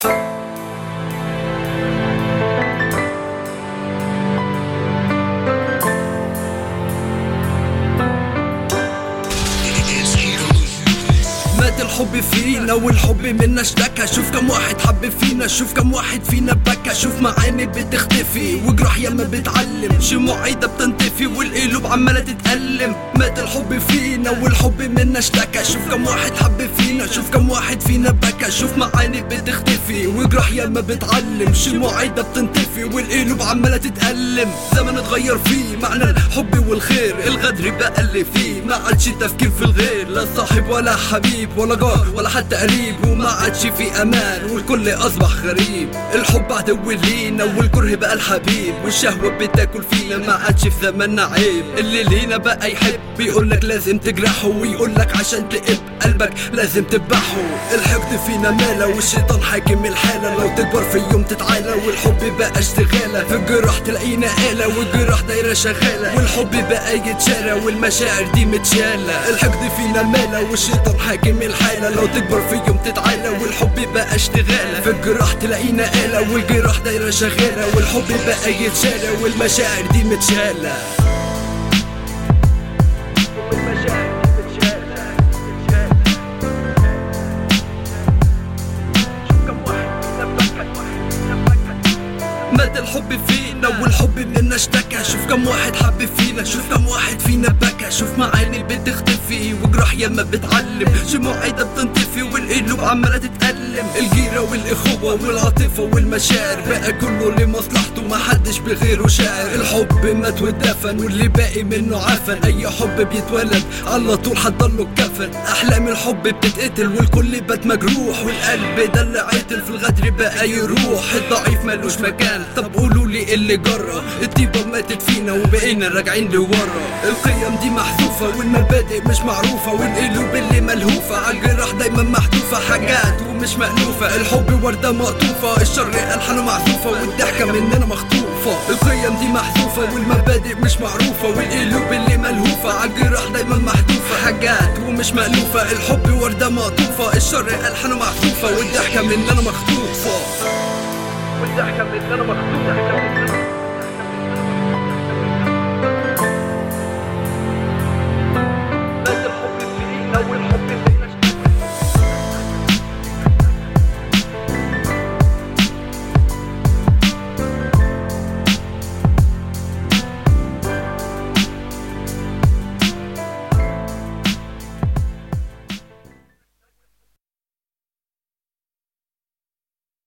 مات الحب فينا والحب منا اشتكى شوف كم واحد حب فينا شوف كم واحد فينا بكى شوف معاني بتختفي وجراح ياما بتعلم شموع عيدة بتنطفي والقلوب عمالة تتألم مات الحب فينا والحب منا اشتكى شوف كم واحد حب فينا شوف كم واحد فينا بكى شوف معاني بتختفي وجراح ياما بتعلم شموع عيدة بتنطفي والقلوب عمالة تتألم زمن اتغير فيه معنى الحب والخير الغدر بقى اللي فيه ما عادش تفكير في الغير لا صاحب ولا حبيب ولا جار ولا حتى قريب وما عادش في امان والكل اصبح غريب الحب عدو لينا والكره بقى الحبيب والشهوة بتاكل فينا ما عادش في زماننا عيب اللي لينا بقى يحب بيقولك لازم تجرحه ويقولك عشان تقب قلبك لازم تذبحه الحقد فينا ماله والشيطان حاكم الحالة لو تكبر في يوم تتعالى والحب بقى اشتغالة في الجراح تلاقينا آلة والجراح دايرة شغالة والحب بقى يتشارى والمشاعر دي متشالة الحقد فينا ماله والشيطان حاكم الحالة لو تكبر في يوم تتعالى والحب بقى اشتغالة في الجراح تلاقينا آلة والجراح دايرة شغالة والحب بقى يتشالى والمشاعر دي متشالة والمشاعر دي متشالة شوف كم واحد فينا بكى مات الحب فينا والحب منا اشتكى شوف كم واحد حب فينا شوف كم واحد فينا بكى شوف معاني بتختفي وجراح ياما بتعلم شموع عيدة بتنطفي والقلوب عمالة تتألم الجيرة والإخوة والعاطفة والمشاعر بقى كله لمصلحته ما حدش بغيره شاعر الحب مات واتدفن واللي باقي منه عفن أي حب بيتولد على طول حضر له الكفن أحلام الحب بتتقتل والكل بات مجروح والقلب ده اللي عيتل في الغدر بقى يروح الضعيف ملوش مكان طب قولوا لي إيه اللي جرى الطيبة ماتت فينا وبقينا راجعين لورا القيم دي محذوفة والمبادئ مش معروفة والقلوب اللي ملهوفة عالجراح دايما محذوفة حاجات ومش مألوفة الحب وردة مقطوفة الشر ألحانه معزوفة والضحكة مننا مخطوفة القيم دي محذوفة والمبادئ مش معروفة والقلوب اللي ملهوفة عالجراح دايما محذوفة حاجات ومش مألوفة الحب وردة مقطوفة الشر ألحانه معزوفة والضحكة مننا مخطوفة والضحكة مننا مخطوفة مات الحب فينا والحب فينا